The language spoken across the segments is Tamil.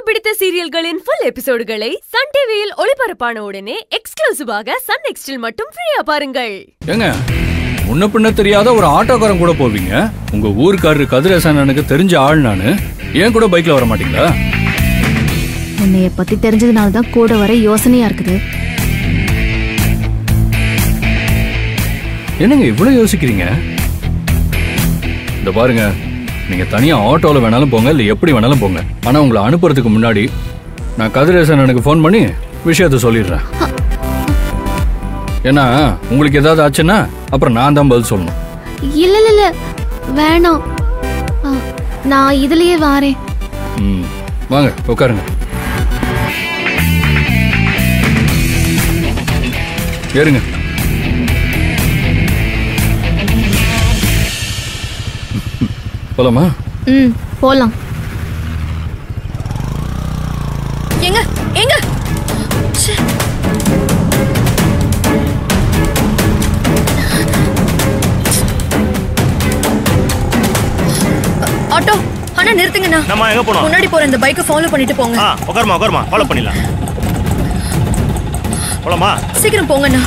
பிடித்த சீரியல்களின் ஃபுல் எபிசோடுகளை சன் டிவியில் ஒளிபரப்பான உடனே எக்ஸ்க்ளூசிவாக சன் நெக்ஸ்டில் மட்டும் ஃப்ரீயா பாருங்கள் ஏங்க முன்ன பின்ன தெரியாத ஒரு ஆட்டோக்காரன் கூட போவீங்க உங்க ஊருக்காரரு கதிரேசன் எனக்கு தெரிஞ்ச ஆள் நானு ஏன் கூட பைக்ல வர மாட்டீங்களா உன்னைய பத்தி தெரிஞ்சதுனால தான் கூட வர யோசனையா இருக்குது என்னங்க இவ்வளவு யோசிக்கிறீங்க இந்த பாருங்க நீங்க தனியா ஆட்டோல வேணாலும் போங்க இல்ல எப்படி வேணாலும் போங்க ஆனா உங்களை அனுப்புறதுக்கு முன்னாடி நான் கதிரேசன் எனக்கு ஃபோன் பண்ணி விஷயத்த சொல்லிடுறேன் ஏன்னா உங்களுக்கு ஏதாவது ஆச்சுன்னா அப்புறம் நான் தான் பதில் சொல்லணும் இல்ல இல்ல இல்ல வேணாம் ஆ, நான் இதுலயே வாரேன் ம் வாங்க உட்காருங்க ஏறுங்க போலாமா ம் போலாம் எங்க எங்க ச்சே. ஆட்டோ அண்ணா நிறுத்துங்கண்ணா நம்ம எங்க போனோம் முன்னாடி போற இந்த பைக்கை ஃபாலோ பண்ணிட்டு போங்க ஆ உட்காருமா உட்காருமா ஃபாலோ பண்ணிடலாம் போலாமா சீக்கிரம் போங்கண்ணா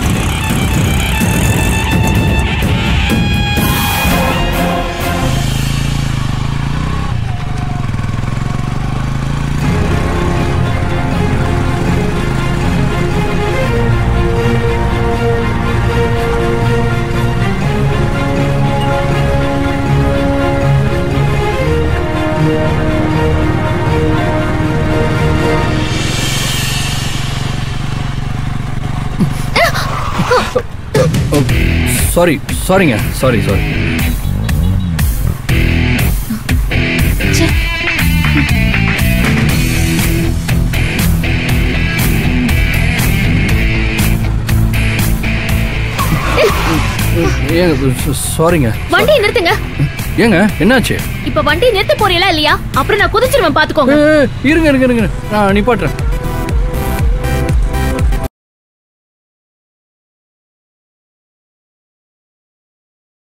சாரி சாரிங்க சாரி சாரி ச்சே. ஏங்க சாரிங்க வண்டியை நிறுத்துங்க ஏங்க என்னாச்சு இப்ப வண்டியை நிறுத்த போறீங்களா இல்லையா அப்புறம் நான் குதிச்சிருவேன் பாத்துக்கோங்க ஏய், இருங்க இருங்க இருங்க நான் நிப்பாட்டுறேன்